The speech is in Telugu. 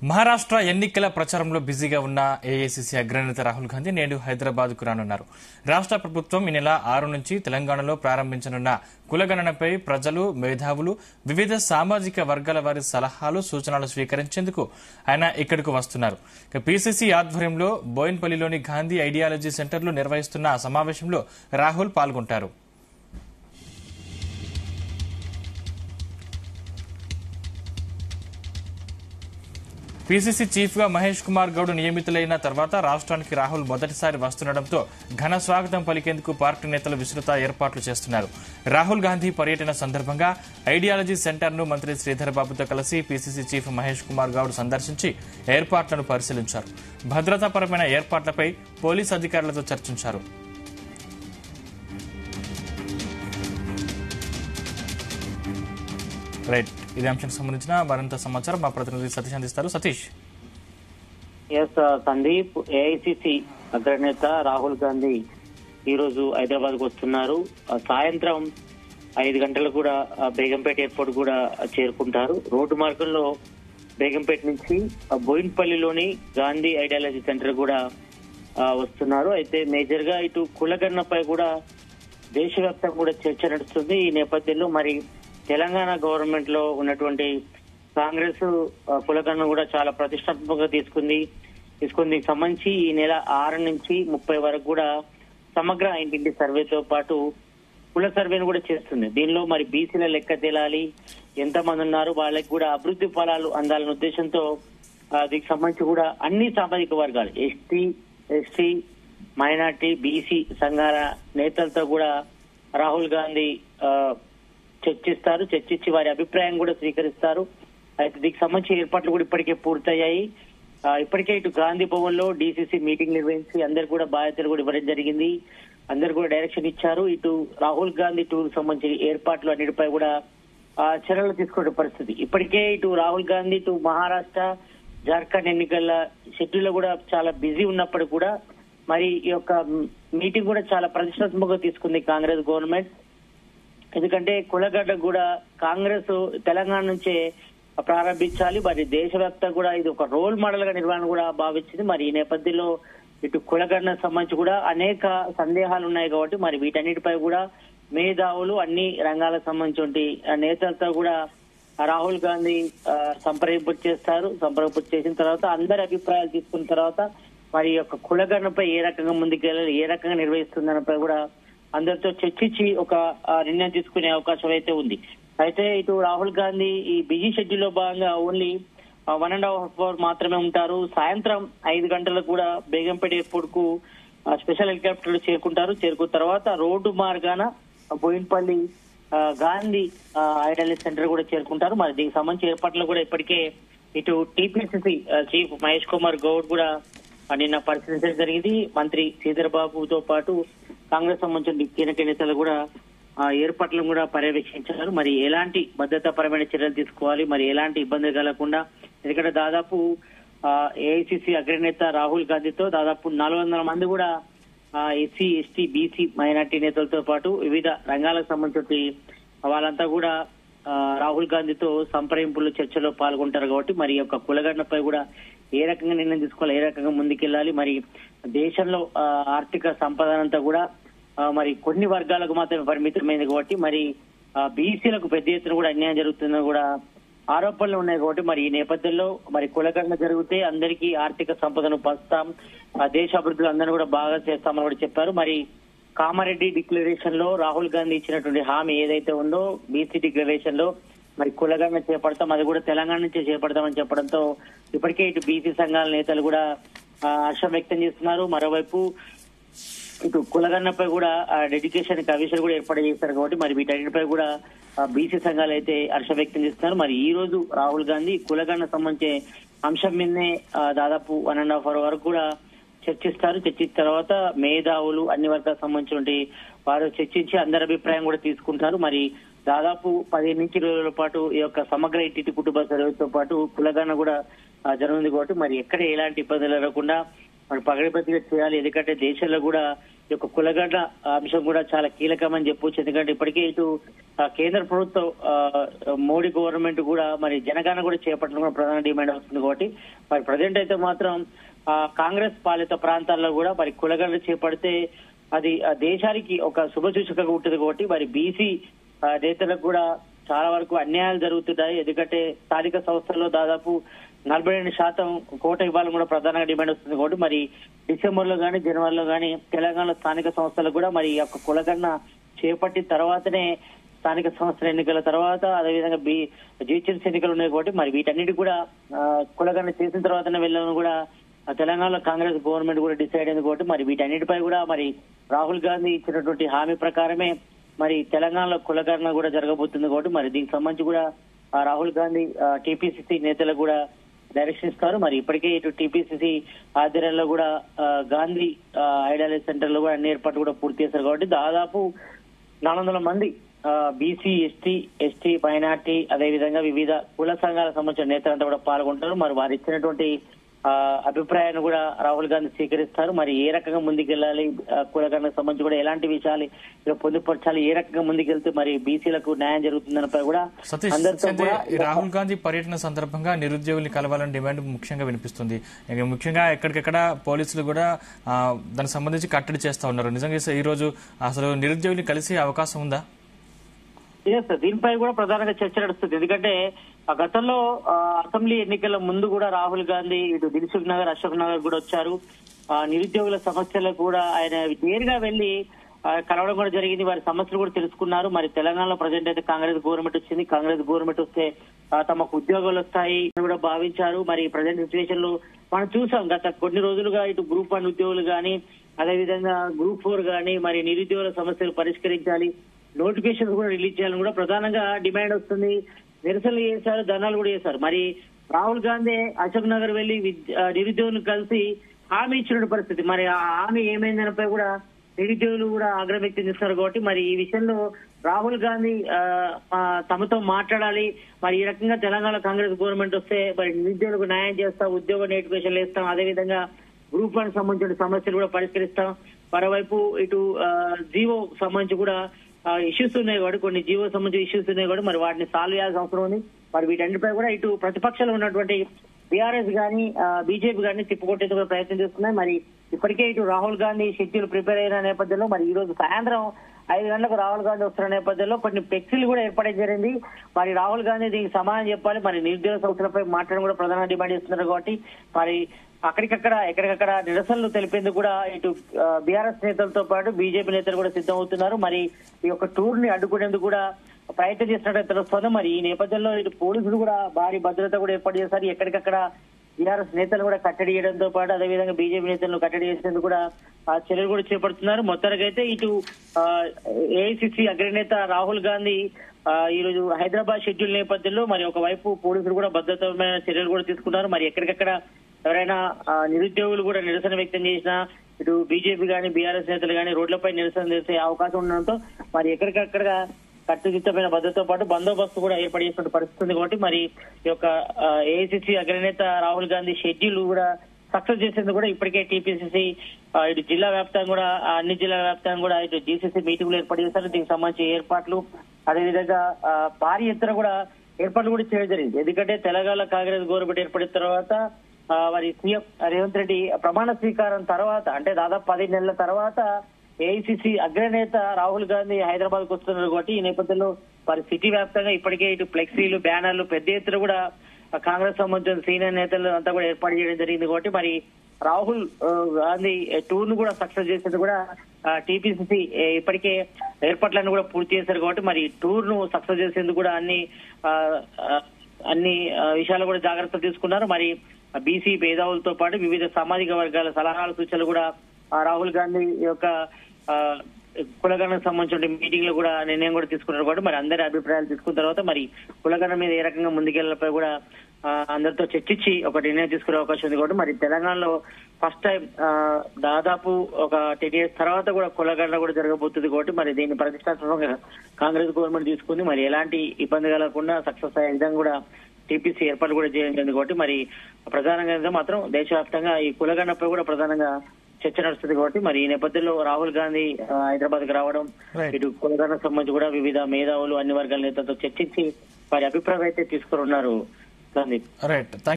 మహారాష్ట్ర ఎన్నికల ప్రచారంలో బిజీగా ఉన్న ఏఐసీసీ అగ్రనేత రాహుల్ గాంధీ నేడు హైదరాబాద్ కు రానున్నారు రాష్ట్ర ప్రభుత్వం ఈ నెల ఆరు నుంచి తెలంగాణలో ప్రారంభించనున్న కులగణనపై ప్రజలు మేధావులు వివిధ సామాజిక వర్గాల వారి సలహాలు సూచనలు స్వీకరించేందుకు ఆయన ఇక్కడకు వస్తున్నారు ఇక పీసీసీ ఆధ్వర్యంలో బోయిన్పల్లిలోని గాంధీ ఐడియాలజీ సెంటర్లో నిర్వహిస్తున్న సమావేశంలో రాహుల్ పాల్గొంటారు పీసీసీ చీఫ్ గా మహేష్ కుమార్ గౌడ్ నియమితులైన తర్వాత రాష్ట్రానికి రాహుల్ మొదటిసారి వస్తుండటంతో ఘన స్వాగతం పలికేందుకు పార్టీ నేతలు విస్తృత ఏర్పాట్లు చేస్తున్నారు రాహుల్ గాంధీ పర్యటన సందర్భంగా ఐడియాలజీ సెంటర్ను మంత్రి శ్రీధర్ బాబుతో కలిసి పీసీసీ చీఫ్ మహేష్ కుమార్ గౌడ్ సందర్శించి ఏర్పాట్లను పరిశీలించారు భద్రతాపరమైన ఏర్పాట్లపై పోలీస్ అధికారులతో చర్చించారు రైట్ ఇదే అంశానికి సంబంధించిన మరింత సమాచారం మా ప్రతినిధి సతీష్ అందిస్తారు సతీష్ ఎస్ సందీప్ ఏఐసిసి అగ్రనేత రాహుల్ గాంధీ ఈ రోజు హైదరాబాద్ కు వస్తున్నారు ఆ, సాయంత్రం ఐదు గంటలకు కూడా ఆ, బేగంపేట ఎయిర్పోర్ట్ కూడా చేరుకుంటారు రోడ్డు మార్గంలో బేగంపేట నుంచి ఆ, బోయిన్పల్లిలోని గాంధీ ఐడియాలజీ సెంటర్ కూడా ఆ, వస్తున్నారు అయితే మేజర్ గా ఇటు కులగణనపై కూడా దేశవ్యాప్తంగా కూడా చర్చ నడుస్తుంది ఈ నేపథ్యంలో మరి తెలంగాణ గవర్నమెంట్ లో ఉన్నటువంటి కాంగ్రెస్ ఆ, కులగణన కూడా చాలా ప్రతిష్టాత్మకంగా తీసుకుంది తీసుకుంది దీనికి సంబంధించి ఈ నెల ఆరు నుంచి ముప్పై వరకు కూడా సమగ్ర ఇంటింటి సర్వేతో పాటు కుల సర్వేను కూడా చేస్తుంది దీనిలో మరి బీసీల లెక్క తేలాలి ఎంత మంది ఉన్నారు వాళ్ళకి కూడా అభివృద్ధి ఫలాలు అందాలనే ఉద్దేశంతో ఆ, దీనికి సంబంధించి కూడా అన్ని సామాజిక వర్గాలు ఎస్టీ ఎస్టీ మైనార్టీ బీసీ సంఘాల నేతలతో కూడా రాహుల్ గాంధీ ఆ, చర్చిస్తారు చర్చించి వారి అభిప్రాయం కూడా స్వీకరిస్తారు అయితే దీనికి సంబంధించి ఏర్పాట్లు కూడా ఇప్పటికే పూర్తయ్యాయి ఆ, ఇప్పటికే ఇటు గాంధీ భవన్ లో డీసీసీ మీటింగ్ నిర్వహించి అందరు కూడా బాధ్యతలు కూడా ఇవ్వడం జరిగింది అందరు కూడా డైరెక్షన్ ఇచ్చారు ఇటు రాహుల్ గాంధీ టూర్ సంబంధించిన ఏర్పాట్లు అన్నిటిపై కూడా ఆ, చర్యలు తీసుకునే పరిస్థితి ఇప్పటికే ఇటు రాహుల్ గాంధీ ఇటు మహారాష్ట్ర జార్ఖండ్ ఎన్నికల షెడ్యూల్ లో కూడా చాలా బిజీ ఉన్నప్పుడు కూడా మరి ఈ యొక్క మీటింగ్ కూడా చాలా ప్రతిష్టాత్మకంగా తీసుకుంది కాంగ్రెస్ గవర్నమెంట్ ఎందుకంటే కులగడ్డ కూడా కాంగ్రెస్ తెలంగాణ నుంచే ప్రారంభించాలి మరి దేశవ్యాప్తంగా కూడా ఇది ఒక రోల్ మోడల్ గా నిర్వహణ కూడా భావించింది మరి ఈ నేపథ్యంలో ఇటు కులగడ్డ సంబంధించి కూడా అనేక సందేహాలు ఉన్నాయి కాబట్టి మరి వీటన్నిటిపై కూడా మేధావులు అన్ని రంగాలకు సంబంధించి నేతలతో కూడా రాహుల్ గాంధీ ఆ, సంప్రదింపు చేస్తారు సంప్రదింపు చేసిన తర్వాత అందరి అభిప్రాయాలు తీసుకున్న తర్వాత మరి ఈ యొక్క కులగణపై ఏ రకంగా ముందుకెళ్ళాలి ఏ రకంగా నిర్వహిస్తుందనపై కూడా అందరితో చర్చించి ఒక ఆ, నిర్ణయం తీసుకునే అవకాశం అయితే ఉంది అయితే ఇటు రాహుల్ గాంధీ ఈ బిజీ షెడ్యూల్ లో భాగంగా only one and half hour మాత్రమే ఉంటారు సాయంత్రం ఐదు గంటలకు కూడా బేగంపేట ఎయిర్పోర్ట్ కు ఆ, స్పెషల్ హెలికాప్టర్ చేరుకుంటారు చేరుకున్న తర్వాత రోడ్డు మార్గాన బోయిన్పల్లి ఆ, గాంధీ ఆ, ఐడియాలజీ సెంటర్ కూడా చేరుకుంటారు మరి దీనికి సంబంధించి ఏర్పాట్లు కూడా ఇప్పటికే ఇటు టీపీసీసీ చీఫ్ మహేష్ కుమార్ గౌడ్ కూడా ఆ, నిన్న పరిశీలించడం జరిగింది మంత్రి శ్రీధర్ బాబుతో పాటు కాంగ్రెస్ సంబంధించిన కీలక నేతలు కూడా ఆ ఏర్పాట్లను కూడా పర్యవేక్షించారు మరి ఎలాంటి భద్రతాపరమైన చర్యలు తీసుకోవాలి మరి ఎలాంటి ఇబ్బంది కలగకుండా ఎందుకంటే దాదాపు ఏఐసిసి అగ్రనేత రాహుల్ గాంధీతో దాదాపు నాలుగు వందల మంది కూడా ఎస్సీ ఎస్టీ బీసీ మైనార్టీ నేతలతో పాటు వివిధ రంగాలకు సంబంధించి వాళ్ళంతా కూడా ఆ, రాహుల్ గాంధీతో సంప్రదింపులు చర్చలో పాల్గొంటారు కాబట్టి మరి ఈ యొక్క కులగడనపై కూడా ఏ రకంగా నిర్ణయం తీసుకోవాలి ఏ రకంగా ముందుకెళ్ళాలి మరి దేశంలో ఆ, ఆర్థిక సంపద అంతా కూడా ఆ, మరి కొన్ని వర్గాలకు మాత్రమే పరిమితమైంది కాబట్టి మరి బీసీలకు పెద్ద ఎత్తున కూడా అన్యాయం జరుగుతుందని కూడా ఆరోపణలు ఉన్నాయి కాబట్టి మరి ఈ నేపథ్యంలో మరి కులగణన జరిగితే అందరికీ ఆర్థిక సంపదను పంచుతాం ఆ దేశ అభివృద్ధిలో అందరినీ కూడా బాగా చేస్తామని కూడా చెప్పారు మరి కామారెడ్డి డిక్లరేషన్ లో రాహుల్ గాంధీ ఇచ్చినటువంటి హామీ ఏదైతే ఉందో బీసీ డిక్లరేషన్ లో మరి కులగణన చేపడతాం అది కూడా తెలంగాణ నుంచే చేపడతామని చెప్పడంతో ఇప్పటికే ఇటు బీసీ సంఘాల నేతలు కూడా ఆ, హర్షం వ్యక్తం చేస్తున్నారు మరోవైపు ఇటు కులగన్నపై కూడా డెడికేషన్ కమిషన్ కూడా ఏర్పాటు చేస్తారు కాబట్టి మరి వీటన్నిటిపై కూడా బీసీ సంఘాలు అయితే హర్ష వ్యక్తం చేస్తున్నారు మరి ఈ రోజు రాహుల్ గాంధీ కులగన్న సంబంధించే అంశం మీదనే ఆ, దాదాపు వన్ అండ్ హాఫ్ అవర్ వరకు కూడా చర్చిస్తారు చర్చించిన తర్వాత మేధావులు అన్ని వర్గాలకు సంబంధించిన వారు చర్చించి అందరి అభిప్రాయం కూడా తీసుకుంటారు మరి దాదాపు పదిహేను నుంచి ఇరవై రోజుల పాటు ఈ యొక్క సమగ్ర ఇంటి కుటుంబ సర్వేతో పాటు కులగన్న కూడా ఆ, జరగనుంది కాబట్టి మరి ఎక్కడ ఎలాంటి ఇబ్బందులు లేకుండా మరి పగడిపతిగా చేయాలి ఎందుకంటే దేశంలో కూడా ఈ యొక్క కులగడ్డ అంశం కూడా చాలా కీలకమని చెప్పొచ్చు ఎందుకంటే ఇప్పటికే ఇటు ఆ, కేంద్ర ప్రభుత్వం ఆ, మోడీ గవర్నమెంట్ కూడా మరి జనగణన కూడా చేపట్టడం కూడా ప్రధాన డిమాండ్ వస్తుంది కాబట్టి మరి ప్రజెంట్ అయితే మాత్రం ఆ, కాంగ్రెస్ పాలిత ప్రాంతాల్లో కూడా మరి కులగణన చేపడితే అది ఆ దేశానికి ఒక శుభసూచకగా ఉంటుంది కాబట్టి మరి బీసీ నేతలకు కూడా చాలా వరకు అన్యాయాలు జరుగుతున్నాయి ఎందుకంటే స్థానిక సంస్థల్లో దాదాపు నలభై రెండు శాతం కోట ఇవ్వాలని కూడా ప్రధానంగా డిమాండ్ వస్తుంది కాబట్టి మరి డిసెంబర్ లో కానీ జనవరిలో కానీ తెలంగాణ స్థానిక సంస్థలకు కూడా మరి ఈ యొక్క కులగన్న చేపట్టిన తర్వాతనే స్థానిక సంస్థల ఎన్నికల తర్వాత అదేవిధంగా బి జిహెచ్ఎంసీ ఎన్నికలు ఉన్నాయి కాబట్టి మరి వీటన్నిటి కూడా ఆ, కులగన్న చేసిన తర్వాతనే వెళ్ళాలని కూడా ఆ, తెలంగాణలో కాంగ్రెస్ గవర్నమెంట్ కూడా డిసైడ్ అయింది కాబట్టి మరి వీటన్నిటిపై కూడా మరి రాహుల్ గాంధీ ఇచ్చినటువంటి హామీ ప్రకారమే మరి తెలంగాణలో కులగణన కూడా జరగబోతుంది కాబట్టి మరి దీనికి సంబంధించి కూడా ఆ, రాహుల్ గాంధీ టీపీసీసీ నేతలకు కూడా డైరెక్షన్ ఇస్తారు మరి ఇప్పటికే ఇటు టీపీసీసీ ఆధ్వర్యంలో కూడా ఆ, గాంధీ ఐడియాలజీ సెంటర్ లో కూడా అన్ని ఏర్పాట్లు కూడా పూర్తి చేశారు కాబట్టి దాదాపు నాలుగు వందల మంది బీసీ ఎస్టీ ఎస్టీ మైనార్టీ అదేవిధంగా వివిధ కుల సంఘాలకు సంబంధించిన నేతలంతా కూడా పాల్గొంటారు మరి వారు ఇచ్చినటువంటి ఆ, అభిప్రాయాన్ని కూడా రాహుల్ గాంధీ స్వీకరిస్తారు మరి ఏ రకంగా ముందుకెళ్ళాలి ఆ, కులగణకు సంబంధించి కూడా ఎలాంటి విషయాలు ఇలా పొందుపరచాలి ఏ రకంగా ముందుకెళ్తే మరి బీసీలకు న్యాయం జరుగుతుందనిపై కూడా సతీష్ అందరితో అయితే కూడా ఈ రాహుల్ గాంధీ పర్యటన సందర్భంగా నిరుద్యోగుల్ని కలవాలని డిమాండ్ ముఖ్యంగా వినిపిస్తుంది ఇక ముఖ్యంగా ఎక్కడికెక్కడ పోలీసులు కూడా ఆ, దానికి సంబంధించి కట్టడి చేస్తా ఉన్నారు నిజంగా ఈ రోజు అసలు నిరుద్యోగుల్ని కలిసే అవకాశం ఉందా Yes, sir. దీనిపై కూడా ప్రధానంగా చర్చ నడుస్తుంది ఎందుకంటే ఆ గతంలో ఆ, అసెంబ్లీ ఎన్నికల ముందు కూడా రాహుల్ గాంధీ ఇటు దిల్సుఖ్ నగర్ అశోక్ నగర్ కూడా వచ్చారు ఆ, నిరుద్యోగుల సమస్యలకు కూడా ఆయన నేరుగా వెళ్లి ఆ, కలవడం కూడా జరిగింది వారి సమస్యలు కూడా తెలుసుకున్నారు మరి తెలంగాణలో ప్రజెంట్ అయితే కాంగ్రెస్ గవర్నమెంట్ వచ్చింది కాంగ్రెస్ గవర్నమెంట్ వస్తే ఆ, తమకు ఉద్యోగాలు వస్తాయి అని కూడా భావించారు మరి ప్రజెంట్ సిచ్యువేషన్ లో మనం చూసాం గత కొన్ని రోజులుగా ఇటు గ్రూప్ వన్ ఉద్యోగులు కానీ అదేవిధంగా గ్రూప్ ఫోర్ కానీ మరి నిరుద్యోగుల సమస్యలు పరిష్కరించాలి నోటిఫికేషన్ కూడా రిలీజ్ చేయాలని కూడా ప్రధానంగా డిమాండ్ వస్తుంది నిరసనలు చేశారు ధర్నాలు కూడా చేశారు మరి రాహుల్ గాంధీ అశోక్ నగర్ వెళ్లి విద్య- ఆ, నిరుద్యోగులను కలిసి హామీ ఇచ్చిన పరిస్థితి మరి ఆ హామీ ఏమైందనపై కూడా నిరుద్యోగులు కూడా ఆగ్రహం వ్యక్తం చేస్తున్నారు కాబట్టి మరి ఈ విషయంలో రాహుల్ గాంధీ ఆ, ఆ, తమతో మాట్లాడాలి మరి ఈ రకంగా తెలంగాణ కాంగ్రెస్ గవర్నమెంట్ వస్తే మరి నిరుద్యోగులకు న్యాయం చేస్తాం ఉద్యోగ నోటిఫికేషన్లు ఇస్తాం అదేవిధంగా గ్రూప్ వన్ సంబంధించిన సమస్యలు కూడా పరిష్కరిస్తాం మరోవైపు ఇటు ఆ, జీవో సంబంధించి కూడా ఇష్యూస్ ఉన్నాయి కాబట్టి కొన్ని జీవో సంబంధించిన ఇష్యూస్ ఉన్నాయి కాబట్టి మరి వాటిని సాల్వ్ చేయాల్సిన అవసరం ఉంది మరి వీటన్నిటిపై కూడా ఇటు ప్రతిపక్షంలో ఉన్నటువంటి బీఆర్ఎస్ గానీ బీజేపీ గానీ తిప్పుకొట్టేందుకు కూడా ప్రయత్నం చేస్తున్నాయి మరి ఇప్పటికే ఇటు రాహుల్ గాంధీ షెడ్యూల్ ప్రిపేర్ అయిన నేపథ్యంలో మరి ఈ రోజు సాయంత్రం ఐదు గంటలకు రాహుల్ గాంధీ వస్తున్న నేపథ్యంలో కొన్ని ఫ్లెక్సీలు కూడా ఏర్పడడం జరిగింది మరి రాహుల్ గాంధీ దీనికి సమాధానం చెప్పాలి మరి నిరుద్యోగ సంస్థలపై మాట్లాడడం కూడా ప్రధాన డిమాండ్ చేస్తున్నారు కాబట్టి మరి అక్కడికక్కడ ఎక్కడికక్కడ నిరసనలు తెలిపేందుకు కూడా ఇటు బీఆర్ఎస్ నేతలతో పాటు బీజేపీ నేతలు కూడా సిద్ధమవుతున్నారు మరి ఈ యొక్క టూర్ ని అడ్డుకునేందుకు కూడా ప్రయత్నం చేస్తున్నట్టు తెలుస్తోంది మరి ఈ నేపథ్యంలో ఇటు పోలీసులు కూడా భారీ భద్రత కూడా ఏర్పాటు చేశారు ఎక్కడికక్కడ బీఆర్ఎస్ నేతలు కూడా కట్టడి చేయడంతో పాటు అదేవిధంగా బీజేపీ నేతలను కట్టడి చేసేందుకు కూడా ఆ చర్యలు కూడా చేపడుతున్నారు మొత్తానికైతే ఇటు ఏఐసిసి అగ్రనేత రాహుల్ గాంధీ ఆ, ఈ రోజు హైదరాబాద్ షెడ్యూల్ నేపథ్యంలో మరి ఒకవైపు పోలీసులు కూడా భద్రతమైన చర్యలు కూడా తీసుకున్నారు మరి ఎక్కడికక్కడ ఎవరైనా ఆ, నిరుద్యోగులు కూడా నిరసన వ్యక్తం చేసినా ఇటు బీజేపీ గానీ బీఆర్ఎస్ నేతలు గానీ రోడ్లపై నిరసన చేసే అవకాశం ఉండడంతో మరి ఎక్కడికక్కడ కట్టుదిట్టమైన భద్రతతో పాటు బందోబస్తు కూడా ఏర్పాటు చేసిన పరిస్థితి ఉంది కాబట్టి మరి ఈ యొక్క ఏఐసిసి అగ్రనేత రాహుల్ గాంధీ షెడ్యూల్ కూడా సక్సెస్ చేసేందుకు కూడా ఇప్పటికే టీపీసీసీ ఇటు జిల్లా వ్యాప్తంగా కూడా ఆ, అన్ని జిల్లా వ్యాప్తంగా కూడా ఇటు జీసీసీ మీటింగ్లు ఏర్పాటు చేశారు దీనికి సంబంధించి ఏర్పాట్లు అదేవిధంగా ఆ, భారీ ఎత్తున కూడా ఏర్పాట్లు కూడా చేయడం జరిగింది ఎందుకంటే తెలంగాణ కాంగ్రెస్ గవర్నమెంట్ ఏర్పడిన తర్వాత ఆ, మరి సీఎం రేవంత్ రెడ్డి ప్రమాణ స్వీకారం తర్వాత అంటే దాదాపు పది నెలల తర్వాత ఏఐసిసి అగ్రనేత రాహుల్ గాంధీ హైదరాబాద్ కు వస్తున్నారు కాబట్టి ఈ నేపథ్యంలో వారి సిటీ వ్యాప్తంగా ఇప్పటికే ఇటు ఫ్లెక్సీలు బ్యానర్లు పెద్ద ఎత్తున కూడా ఆ కాంగ్రెస్ సంబంధించిన సీనియర్ నేతలు అంతా కూడా ఏర్పాటు చేయడం జరిగింది కాబట్టి మరి రాహుల్ ఆ, గాంధీ టూర్ ను కూడా సక్సెస్ చేసేది కూడా టీపీసీసీ ఇప్పటికే ఏర్పాట్లను కూడా పూర్తి చేశారు కాబట్టి మరి టూర్ ను సక్సెస్ చేసేందుకు కూడా అన్ని ఆ, ఆ, అన్ని ఆ, విషయాలు కూడా జాగ్రత్తలు తీసుకున్నారు మరి బీసీ మేధావులతో పాటు వివిధ సామాజిక వర్గాల సలహాలు సూచనలు కూడా ఆ, రాహుల్ గాంధీ యొక్క ఆ, కులగణకు సంబంధించిన మీటింగ్ లో కూడా నిర్ణయం కూడా తీసుకున్నారు కాబట్టి మరి అందరి అభిప్రాయాలు తీసుకున్న తర్వాత మరి కులగణం మీద ఏ రకంగా ముందుకెళ్లపై కూడా ఆ, అందరితో చర్చించి ఒక నిర్ణయం తీసుకునే అవకాశం ఉంది కాబట్టి మరి తెలంగాణలో ఫస్ట్ టైం దాదాపు ఒక టెన్ ఇయర్స్ తర్వాత కూడా కులగణన కూడా జరగబోతుంది కాబట్టి మరి దీన్ని ప్రతిష్టాత్మకంగా కాంగ్రెస్ గవర్నమెంట్ తీసుకుంది మరి ఎలాంటి ఇబ్బంది కలగకుండా సక్సెస్ అయ్యే విధంగా కూడా టీపీసీ ఏర్పాటు కూడా చేయడం జరిగింది కాబట్టి మరి ప్రధానంగా అయితే మాత్రం దేశవ్యాప్తంగా ఈ కులగణపై కూడా ప్రధానంగా చర్చ నడుస్తుంది కాబట్టి మరి ఈ నేపథ్యంలో రాహుల్ గాంధీ హైదరాబాద్ కి రావడం Right. ఇటు కులగణ సంబంధించి కూడా వివిధ మేధావులు అన్ని వర్గాల నేతలతో చర్చించి వారి అభిప్రాయం అయితే తీసుకున్నారు సందీప్ రైట్